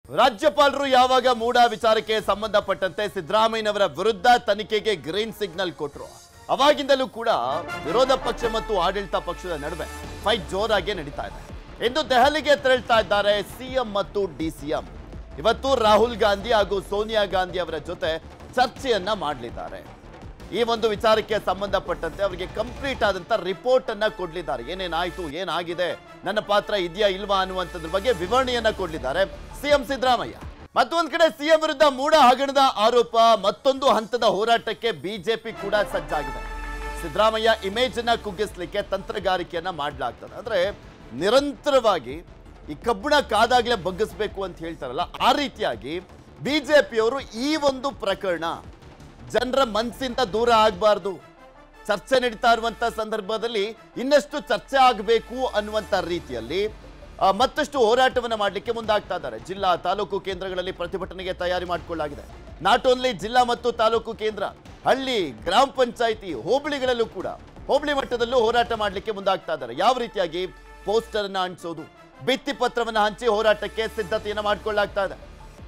ರಾಜ್ಯಪಾಲರು ಯಾವಾಗ ಮೂಡ ವಿಚಾರಕ್ಕೆ ಸಂಬಂಧಪಟ್ಟಂತೆ ಸಿದ್ದರಾಮಯ್ಯನವರ ವಿರುದ್ಧ ತನಿಖೆಗೆ ಗ್ರೀನ್ ಸಿಗ್ನಲ್ ಕೊಟ್ರು ಅವಾಗಿಂದಲೂ ಕೂಡ ವಿರೋಧ ಪಕ್ಷ ಮತ್ತು ಆಡಳಿತ ಪಕ್ಷದ ನಡುವೆ ಫೈಟ್ ಜೋರಾಗಿ ನಡೀತಾ ಇದೆ ಇಂದು ದೆಹಲಿಗೆ ತೆರಳ್ತಾ ಇದ್ದಾರೆ ಸಿಎಂ ಮತ್ತು ಡಿಸಿಎಂ ಇವತ್ತು ರಾಹುಲ್ ಗಾಂಧಿ ಹಾಗೂ ಸೋನಿಯಾ ಗಾಂಧಿ ಅವರ ಜೊತೆ ಚರ್ಚೆಯನ್ನ ಮಾಡಲಿದ್ದಾರೆ ಈ ಒಂದು ವಿಚಾರಕ್ಕೆ ಸಂಬಂಧಪಟ್ಟಂತೆ ಅವರಿಗೆ ಕಂಪ್ಲೀಟ್ ಆದಂತ ರಿಪೋರ್ಟ್ ಅನ್ನ ಕೊಡ್ಲಿದ್ದಾರೆ ಏನೇನಾಯ್ತು ಏನಾಗಿದೆ ನನ್ನ ಪಾತ್ರ ಇದೆಯಾ ಇಲ್ವಾ ಅನ್ನುವಂಥದ್ರ ಬಗ್ಗೆ ವಿವರಣೆಯನ್ನ ಕೊಡ್ಲಿದ್ದಾರೆ ಸಿಎಂ ಸಿದ್ದರಾಮಯ್ಯ ಮತ್ತೊಂದ್ ಕಡೆ ಸಿಎಂ ವಿರುದ್ಧ ಮೂಡ ಹಗರಣದ ಆರೋಪ ಮತ್ತೊಂದು ಹಂತದ ಹೋರಾಟಕ್ಕೆ ಬಿಜೆಪಿ ಕೂಡ ಸಜ್ಜಾಗಿದೆ ಸಿದ್ದರಾಮಯ್ಯ ಇಮೇಜ್ ಅನ್ನ ಕುಗ್ಗಿಸ್ಲಿಕ್ಕೆ ತಂತ್ರಗಾರಿಕೆಯನ್ನ ಮಾಡಲಾಗ್ತದೆ ಅಂದ್ರೆ ನಿರಂತರವಾಗಿ ಈ ಕಬ್ಬಣ ಕಾದಾಗ್ಲೇ ಬಗ್ಗಿಸ್ಬೇಕು ಅಂತ ಹೇಳ್ತಾರಲ್ಲ ಆ ರೀತಿಯಾಗಿ ಬಿಜೆಪಿಯವರು ಈ ಒಂದು ಪ್ರಕರಣ ಜನರ ಮನಸ್ಸಿಂದ ದೂರ ಆಗಬಾರ್ದು ಚರ್ಚೆ ನಡೀತಾ ಇರುವಂತ ಸಂದರ್ಭದಲ್ಲಿ ಇನ್ನಷ್ಟು ಚರ್ಚೆ ಆಗಬೇಕು ಅನ್ನುವಂಥ ರೀತಿಯಲ್ಲಿ ಆ, ಮತ್ತಷ್ಟು ಹೋರಾಟವನ್ನು ಮಾಡಲಿಕ್ಕೆ ಮುಂದಾಗ್ತಾ ಇದ್ದಾರೆ ಜಿಲ್ಲಾ ತಾಲೂಕು ಕೇಂದ್ರಗಳಲ್ಲಿ ಪ್ರತಿಭಟನೆಗೆ ತಯಾರಿ ಮಾಡಿಕೊಳ್ಳಲಾಗಿದೆ ನಾಟ್ ಓನ್ಲಿ ಜಿಲ್ಲಾ ಮತ್ತು ತಾಲೂಕು ಕೇಂದ್ರ ಹಳ್ಳಿ ಗ್ರಾಮ ಪಂಚಾಯಿತಿ ಹೋಬಳಿಗಳಲ್ಲೂ ಕೂಡ ಹೋಬಳಿ ಮಟ್ಟದಲ್ಲೂ ಹೋರಾಟ ಮಾಡಲಿಕ್ಕೆ ಮುಂದಾಗ್ತಾ ಇದ್ದಾರೆ ಯಾವ ರೀತಿಯಾಗಿ ಪೋಸ್ಟರ್ ಅನ್ನ ಅಂಟಿಸೋದು ಭಿತ್ತಿ ಪತ್ರವನ್ನು ಹಂಚಿ ಹೋರಾಟಕ್ಕೆ ಸಿದ್ಧತೆಯನ್ನು ಮಾಡಿಕೊಳ್ಳಲಾಗ್ತಾ ಇದೆ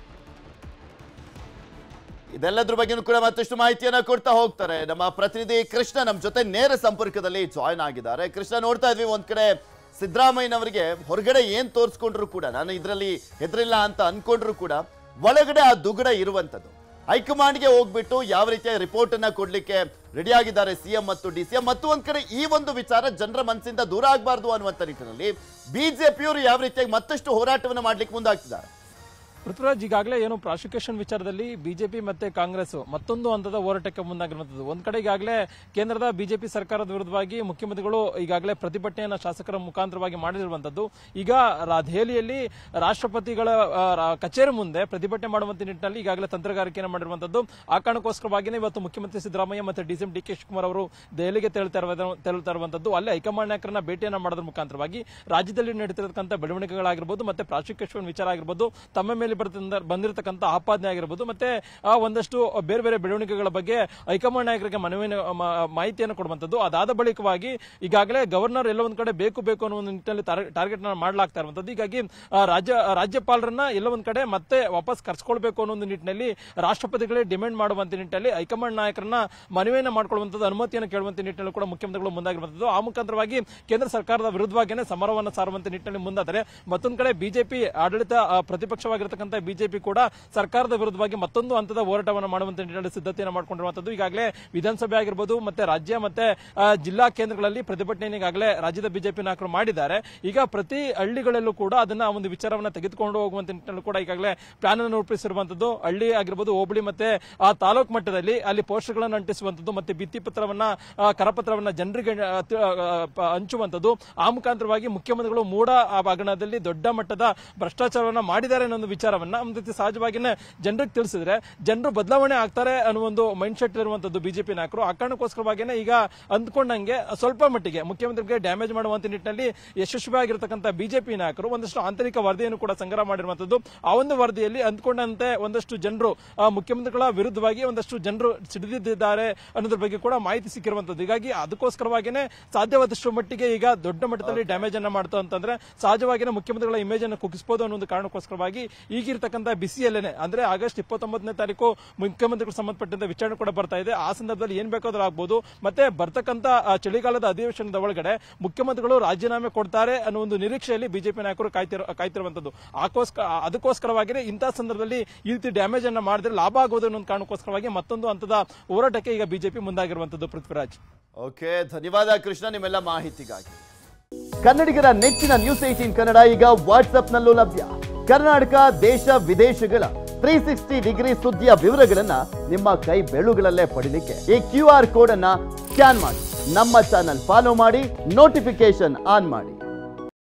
ಇದೆಲ್ಲದ್ರ ಬಗ್ಗೆನೂ ಕೂಡ ಮತ್ತಷ್ಟು ಮಾಹಿತಿಯನ್ನ ಕೊಡ್ತಾ ಹೋಗ್ತಾರೆ ನಮ್ಮ ಪ್ರತಿನಿಧಿ ಕೃಷ್ಣ ನಮ್ಮ ಜೊತೆ ನೇರ ಸಂಪರ್ಕದಲ್ಲಿ ಜಾಯ್ನ್ ಆಗಿದ್ದಾರೆ ಕೃಷ್ಣ ನೋಡ್ತಾ ಇದ್ವಿ ಒಂದ್ ಕಡೆ ಸಿದ್ದರಾಮಯ್ಯನವರಿಗೆ ಹೊರಗಡೆ ಏನ್ ತೋರಿಸ್ಕೊಂಡ್ರು ಕೂಡ ನಾನು ಇದರಲ್ಲಿ ಹೆದರಿಲ್ಲ ಅಂತ ಅನ್ಕೊಂಡ್ರು ಕೂಡ ಒಳಗಡೆ ಆ ದುಗುಡ ಇರುವಂತದ್ದು ಹೈಕಮಾಂಡ್ಗೆ ಹೋಗ್ಬಿಟ್ಟು ಯಾವ ರೀತಿಯ ರಿಪೋರ್ಟ್ ಅನ್ನ ಕೊಡ್ಲಿಕ್ಕೆ ರೆಡಿ ಆಗಿದ್ದಾರೆ ಸಿಎಂ ಮತ್ತು ಡಿ ಸಿ ಎಂ ಮತ್ತು ಒಂದ್ ಕಡೆ ಈ ಒಂದು ವಿಚಾರ ಜನರ ಮನಸ್ಸಿಂದ ದೂರ ಆಗಬಾರ್ದು ಅನ್ನುವಂತ ನಿಟ್ಟಿನಲ್ಲಿ ಬಿಜೆಪಿಯವರು ಯಾವ ರೀತಿಯಾಗಿ ಮತ್ತಷ್ಟು ಹೋರಾಟವನ್ನು ಮಾಡ್ಲಿಕ್ಕೆ ಮುಂದಾಗ್ತಿದ್ದಾರೆ ಪೃಥ್ವಿರಾಜ್ ಈಗಾಗಲೇ ಏನು ಪ್ರಾಸಿಕ್ಯೂಷನ್ ವಿಚಾರದಲ್ಲಿ ಬಿಜೆಪಿ ಮತ್ತೆ ಕಾಂಗ್ರೆಸ್ ಮತ್ತೊಂದು ಹಂತದ ಹೋರಾಟಕ್ಕೆ ಮುಂದಾಗಿರುವಂತದ್ದು ಒಂದ್ ಕಡೆ ಈಗಾಗಲೇ ಕೇಂದ್ರದ ಬಿಜೆಪಿ ಸರ್ಕಾರದ ವಿರುದ್ಧವಾಗಿ ಮುಖ್ಯಮಂತ್ರಿಗಳು ಈಗಾಗಲೇ ಪ್ರತಿಭಟನೆಯನ್ನ ಶಾಸಕರ ಮುಖಾಂತರವಾಗಿ ಮಾಡಿರುವಂತದ್ದು ಈಗ ರಾ- ದೆಹಲಿಯಲ್ಲಿ ರಾಷ್ಟ್ರಪತಿಗಳ ಆ, ರಾ- ಕಚೇರಿ ಮುಂದೆ ಪ್ರತಿಭಟನೆ ಮಾಡುವಂತ ನಿಟ್ಟಿನಲ್ಲಿ ಈಗಾಗಲೇ ತಂತ್ರಗಾರಿಕೆಯನ್ನು ಮಾಡಿರುವಂತದ್ದು ಆ ಕಾರಣಕ್ಕೋಸ್ಕರವಾಗಿಯೇ ಇವತ್ತು ಮುಖ್ಯಮಂತ್ರಿ ಸಿದ್ದರಾಮಯ್ಯ ಮತ್ತೆ ಡಿಸಿಎಂ ಡಿ ಕೆ ಶಿವಕುಮಾರ್ ಅವರು ದೆಹಲಿಗೆ ತೆರಳುತ್ತಾ ಇರುವ- ತೆರಳುತ್ತಾ ಇರುವಂತದ್ದು ಅಲ್ಲೇ ಹೈಕಮಾಂಡ್ ನಾಯಕರನ್ನ ಭೇಟಿಯನ್ನ ಮಾಡೋದ್ರ ಮುಖಾಂತರವಾಗಿ ರಾಜ್ಯದಲ್ಲಿ ನಡೀತಿರತಕ್ಕಂಥ ಬೆಳವಣಿಗೆಗಳಾಗಿರ್ಬೋದು ಮತ್ತೆ ಪ್ರಾಸಿಕ್ಯೂಷನ್ ವಿಚಾರ ಆಗಿರ್ಬೋದು ತಮ್ಮ ಮೇಲೆ ಬರ್ತಿದ್ದ- ಬಂದಿರತಕ್ಕಂಥ ಆಪಾದನೆ ಆಗಿರ್ಬೋದು ಮತ್ತೆ ಆ ಒಂದಷ್ಟು ಬೇರೆ ಬೇರೆ ಬೆಳವಣಿಗೆಗಳ ಬಗ್ಗೆ ಹೈಕಮಾಂಡ್ ನಾಯಕರಿಗೆ ಮನವಿನ ಮ- ಮಾಹಿತಿಯನ್ನು ಕೊಡುವಂತದ್ದು ಅದಾದ ಬಳಿಕವಾಗಿ ಈಗಾಗಲೇ ಗವರ್ನರ್ ಎಲ್ಲ ಒಂದ್ ಕಡೆ ಬೇಕು ಬೇಕು ಅನ್ನೋ ಒಂದು ನಿಟ್ಟಿನಲ್ಲಿ ಟಾರ್ಗೆಟ್ ಮಾಡಲಾಗ್ತಾ ಇರುವಂತದ್ದು ಹೀಗಾಗಿ ಆ, ರಾಜ್ಯ ರಾಜ್ಯಪಾಲರನ್ನ ಎಲ್ಲ ಒಂದ್ ಕಡೆ ಮತ್ತೆ ವಾಪಸ್ ಕರ್ಸ್ಕೊಳ್ಬೇಕು ಅನ್ನೋ ಒಂದು ನಿಟ್ಟಿನಲ್ಲಿ ರಾಷ್ಟ್ರಪತಿಗಳೇ ಡಿಮ್ಯಾಂಡ್ ಮಾಡುವಂತ ನಿಟ್ಟಿನಲ್ಲಿ ಹೈಕಮಾಂಡ್ ನಾಯಕರನ್ನ ಮನವಿಯನ್ನ ಮಾಡ್ಕೊಳ್ಳುವಂತದ್ದು ಅನುಮತಿಯನ್ನು ಕೇಳುವಂತ ನಿಟ್ಟಿನಲ್ಲಿ ಕೂಡ ಮುಖ್ಯಮಂತ್ರಿಗಳು ಮುಂದಾಗಿರುವಂತದ್ದು ಆ ಮುಖಾಂತರವಾಗಿ ಕೇಂದ್ರ ಸರ್ಕಾರದ ವಿರುದ್ಧವಾಗಿಯೇ ಸಮರವನ್ನು ಸಾರುವಂತ ನಿಟ್ಟಿನಲ್ಲಿ ಮುಂದಾದರೆ ಮತ್ತೊಂದು ಕಡೆ ಬಿಜೆಪಿ ಆಡಳಿತ ಆ, ಪ್ರತಿಪಕ್ಷವಾಗಿರತಕ್ಕಂಥ ಬಿಜೆಪಿ ಕೂಡ ಸರ್ಕಾರದ ವಿರುದ್ಧವಾಗಿ ಮತ್ತೊಂದು ಹಂತದ ಹೋರಾಟವನ್ನು ಮಾಡುವಂತ ನಿಟ್ಟಿನಲ್ಲಿ ಸಿದ್ಧತೆಯನ್ನು ಮಾಡಿಕೊಂಡಿರುವಂತದ್ದು ಈಗಾಗಲೇ ವಿಧಾನಸಭೆ ಆಗಿರ್ಬೋದು ಮತ್ತೆ ರಾಜ್ಯ ಮತ್ತೆ ಆ, ಜಿಲ್ಲಾ ಕೇಂದ್ರಗಳಲ್ಲಿ ಪ್ರತಿಭಟನೆ ಈಗಾಗಲೇ ರಾಜ್ಯದ ಬಿಜೆಪಿ ನಾಯಕರು ಮಾಡಿದ್ದಾರೆ ಈಗ ಪ್ರತಿ ಹಳ್ಳಿಗಳಲ್ಲೂ ಕೂಡ ಅದನ್ನ ಒಂದು ವಿಚಾರವನ್ನ ತೆಗೆದುಕೊಂಡು ಹೋಗುವಂತ ನಿಟ್ಟಿನಲ್ಲಿ ಕೂಡ ಈಗಾಗಲೇ ಪ್ಲಾನ್ ಅನ್ನು ರೂಪಿಸಿರುವಂತದ್ದು ಹಳ್ಳಿ ಆಗಿರ್ಬೋದು ಹೋಬಳಿ ಮತ್ತೆ ಆ ತಾಲೂಕು ಮಟ್ಟದಲ್ಲಿ ಅಲ್ಲಿ ಪೋಸ್ಟರ್ಗಳನ್ನು ಅಂಟಿಸುವಂತದ್ದು ಮತ್ತೆ ಭಿತ್ತಿ ಪತ್ರವನ್ನ ಆ, ಕರಪತ್ರವನ್ನ ಜನರಿಗೆ ಆ, ತಿ- ಆ, ಪ- ಹಂಚುವಂತದ್ದು ಆ ಮುಖಾಂತರವಾಗಿ ಮುಖ್ಯಮಂತ್ರಿಗಳು ಮೂಡ ಆ ಹಗರಣದಲ್ಲಿ ದೊಡ್ಡ ಮಟ್ಟದ ಭ್ರಷ್ಟಾಚಾರವನ್ನ ಮಾಡಿದ್ದಾರೆ ಅನ್ನೋ ಒಂದು ವಿಚಾರವನ್ನ ಒಂದು ರೀತಿ ಸಹಜವಾಗಿನೇ ಜನರಿಗೆ ತಿಳಿಸಿದ್ರೆ ಜನರು ಬದಲಾವಣೆ ಆಗ್ತಾರೆ ಅನ್ನೋ ಒಂದು ಮೈಂಡ್ ಸೆಟ್ ಇರುವಂತದ್ದು ಬಿಜೆಪಿ ನಾಯಕರು ಆ ಕಾರಣಕ್ಕೋಸ್ಕರವಾಗಿನೇ ಈಗ ಅಂದ್ಕೊಂಡಂಗೆ ಸ್ವಲ್ಪ ಮಟ್ಟಿಗೆ ಮುಖ್ಯಮಂತ್ರಿಗೆ ಡ್ಯಾಮೇಜ್ ಮಾಡುವಂತ ನಿಟ್ಟಿನಲ್ಲಿ ಯಶಸ್ವಿಯಾಗಿರ್ತಕ್ಕಂಥ ಬಿಜೆಪಿ ನಾಯಕರು ಒಂದಷ್ಟು ಆಂತರಿಕ ವರದಿಯನ್ನು ಕೂಡ ಸಂಗ್ರಹ ಮಾಡಿರುವಂತದ್ದು ಆ ಒಂದು ವರದಿಯಲ್ಲಿ ಅಂದ್ಕೊಂಡಂತೆ ಒಂದಷ್ಟು ಜನರು ಆ, ಮುಖ್ಯಮಂತ್ರಿಗಳ ವಿರುದ್ಧವಾಗಿ ಒಂದಷ್ಟು ಜನರು ಸಿಡಿದಿದ್ದಾರೆ ಅನ್ನೋದ್ರ ಬಗ್ಗೆ ಕೂಡ ಮಾಹಿತಿ ಸಿಕ್ಕಿರುವಂತದ್ದು ಹೀಗಾಗಿ ಅದಕ್ಕೋಸ್ಕರವಾಗಿನೇ ಸಾಧ್ಯವಾದಷ್ಟು ಮಟ್ಟಿಗೆ ಈಗ ದೊಡ್ಡ ಮಟ್ಟದಲ್ಲಿ ಡ್ಯಾಮೇಜ್ ಅನ್ನ ಮಾಡ್ತಾ ಅಂತಂದ್ರೆ ಸಹಜವಾಗಿನೇ ಮುಖ್ಯಮಂತ್ರಿಗಳ ಇಮೇಜ್ ಅನ್ನು ಕುಗ್ಗಿಸಬಹುದು ಅನ್ನೋ ಒಂದು ಕಾರಣಕ್ಕೋಸ್ಕರವಾಗಿ ಈಗಿರ್ತಕ್ಕಂಥ ಬಿಸಿಯಲ್ಲೇನೆ ಅಂದ್ರೆ ಆಗಸ್ಟ್ ಇಪ್ಪತ್ತೊಂಬತ್ತನೇ ತಾರೀಕು ಮುಖ್ಯಮಂತ್ರಿಗಳು ಸಂಬಂಧಪಟ್ಟಂತೆ ವಿಚಾರಣೆ ಕೂಡ ಬರ್ತಾ ಇದೆ ಆ ಸಂದರ್ಭದಲ್ಲಿ ಏನ್ ಬೇಕಾದ್ರೂ ಆಗ್ಬೋದು ಮತ್ತೆ ಬರ್ತಕ್ಕಂಥ ಆ, ಚಳಿಗಾಲದ ಅಧಿವೇಶನದ ಒಳಗಡೆ ಮುಖ್ಯಮಂತ್ರಿಗಳು ರಾಜೀನಾಮೆ ಕೊಡ್ತಾರೆ ಅನ್ನೋ ಒಂದು ನಿರೀಕ್ಷೆಯಲ್ಲಿ ಬಿಜೆಪಿ ನಾಯಕರು ಕಾಯ್ತಿರೋ ಕಾಯ್ತಿರುವಂತದ್ದು ಆಕೋಸ್ಕರ ಅದಕ್ಕೋಸ್ಕರವಾಗಿನೇ ಇಂತಹ ಸಂದರ್ಭದಲ್ಲಿ ಈ ರೀತಿ ಡ್ಯಾಮೇಜ್ ಅನ್ನ ಮಾಡಿದ್ರೆ ಲಾಭ ಆಗೋದು ಅನ್ನೋ ಒಂದು ಕಾರಣಕ್ಕೋಸ್ಕರವಾಗಿ ಮತ್ತೊಂದು ಹಂತದ ಹೋರಾಟಕ್ಕೆ ಈಗ ಬಿಜೆಪಿ ಮುಂದಾಗಿರುವಂತದ್ದು ಪೃಥ್ವಿರಾಜ್ ಓಕೆ ಧನ್ಯವಾದ ಕೃಷ್ಣ ನಿಮ್ಮೆಲ್ಲ ಮಾಹಿತಿಗಾಗಿ ಕನ್ನಡಿಗರ ನೆಚ್ಚಿನ ನ್ಯೂಸ್ ಏಟೀನ್ ಕನ್ನಡ ಈಗ ವಾಟ್ಸ್ಆಪ್ನಲ್ಲೂ ಲಭ್ಯ ಕರ್ನಾಟಕ ದೇಶ ವಿದೇಶಗಳ ತ್ರೀ ಸಿಕ್ಸ್ಟಿ ಡಿಗ್ರಿ ಸುದ್ದಿಯ ವಿವರಗಳನ್ನ ನಿಮ್ಮ ಕೈ ಬೆಳುಗಳಲ್ಲೇ ಪಡಿಲಿಕ್ಕೆ ಈ ಕ್ಯೂ ಆರ್ ಕೋಡ್ ಅನ್ನ ಸ್ಕ್ಯಾನ್ ಮಾಡಿ ನಮ್ಮ ಚಾನಲ್ ಫಾಲೋ ಮಾಡಿ ನೋಟಿಫಿಕೇಶನ್ ಆನ್ ಮಾಡಿ